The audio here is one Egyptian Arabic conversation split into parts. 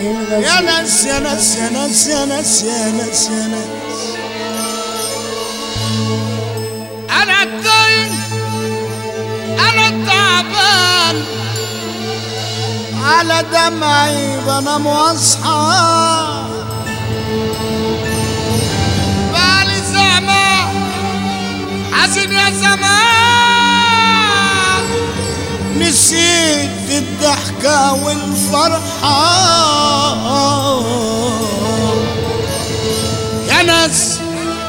يا ناس يا ناس يا ناس يا ناس يا ناس يا ناس انا الدين انا التعبان على دمعي بنام واصحى بالي زمان حزين يا زمان نسيت الضحكة والفرحة يا ناس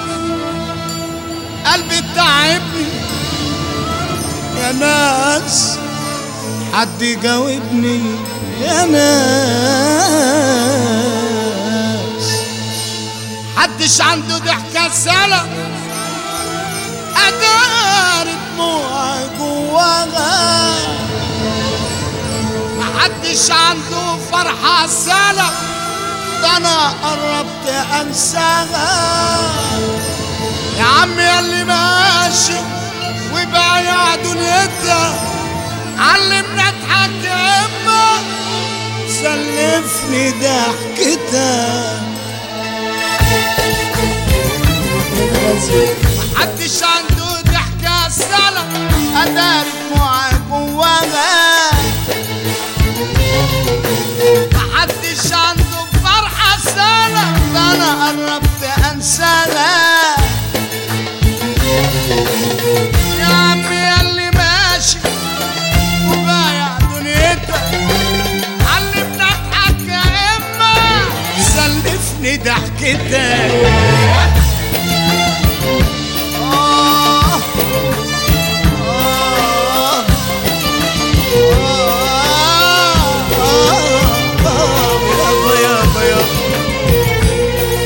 قلبي تعبني يا ناس حد يجاوبني يا ناس حدش عنده ضحكة سلام أدار دموع جواها محدش عنده فرحة سلام ده أنا قربت أنساها يا عم ياللي ماشي وبايع دنيتها علمنا اضحك يا اما سلفني ضحكتها محدش عنده ضحكة سلام أدار دموع جواها محدش عنده فرحة سلام ده أنا قربت أنساها يا عم ياللي ماشي وبايع دنيتك علمنا اضحك يا اما سلفني ضحكتك آه آه آه آه يابا يابا يابا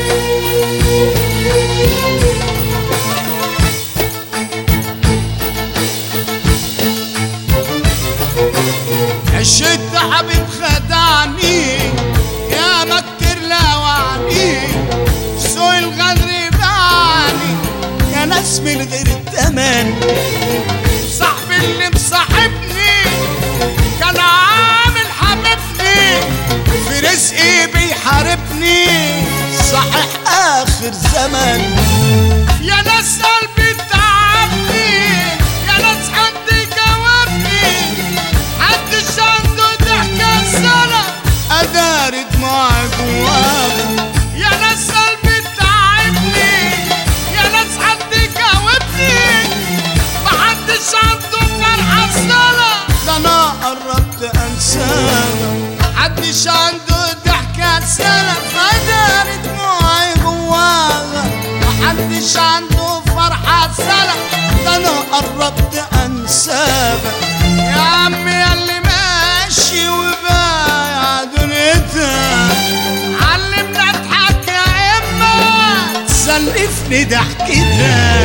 عشت حبيب خدعني يا ما كتير لوعني سوق الغدر باعني يا ناس من غير التمن صاحبي اللي مصاحبني كان عامل حبيبني في رزقي بيحاربني صحيح اخر زمن يا ناس قلبي تعبني يا ناس حد يجاوبني محدش عنده ضحكة سنة أدار دموع جواها يا ناس قلبي تعبني يا ناس حد يجاوبني محدش عنده فرحة سنة ده أنا قربت أنساها محدش عنده ضحكة سنة أدار دموعي جواها محدش عنده فرحة سنة ده أنا قربت أنساها يا عم ياللي ماشي وبايع دنيتها علمنا اضحك يا اما تسلفني ضحكتها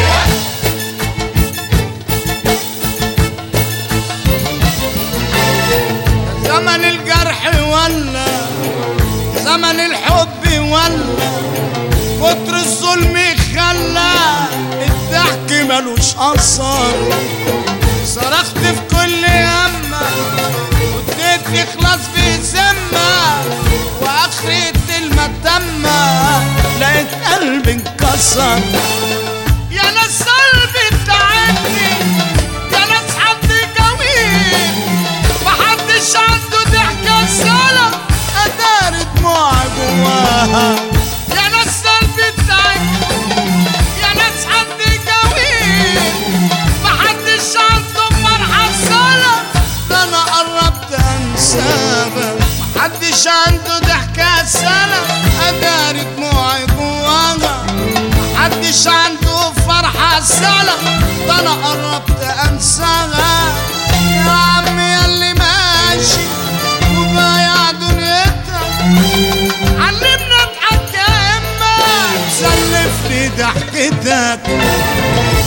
زمن الجرح ولا زمن الحب ولا كتر الظلم خلى الضحك ملوش اثر صرخت في كل يمة واديت اخلاص في ذمة واخرة المتمة لقيت قلبي انكسر يا ناس قلبي تعبني يا ناس حد جميل محدش عنده ضحكة سلام أدار دموع جواها يا ناس قلبي تعبني يا ناس حد جميل محدش عنده فرحة سلام ده أنا قربت أنساها محدش عنده ضحكة سلام أدار دموعي جواها محدش عنده فرحة سلام ده أنا قربت أنساها يا عم ياللي ماشي وبايع دنيتك علمنا اضحك يا إما سلفني ضحكتك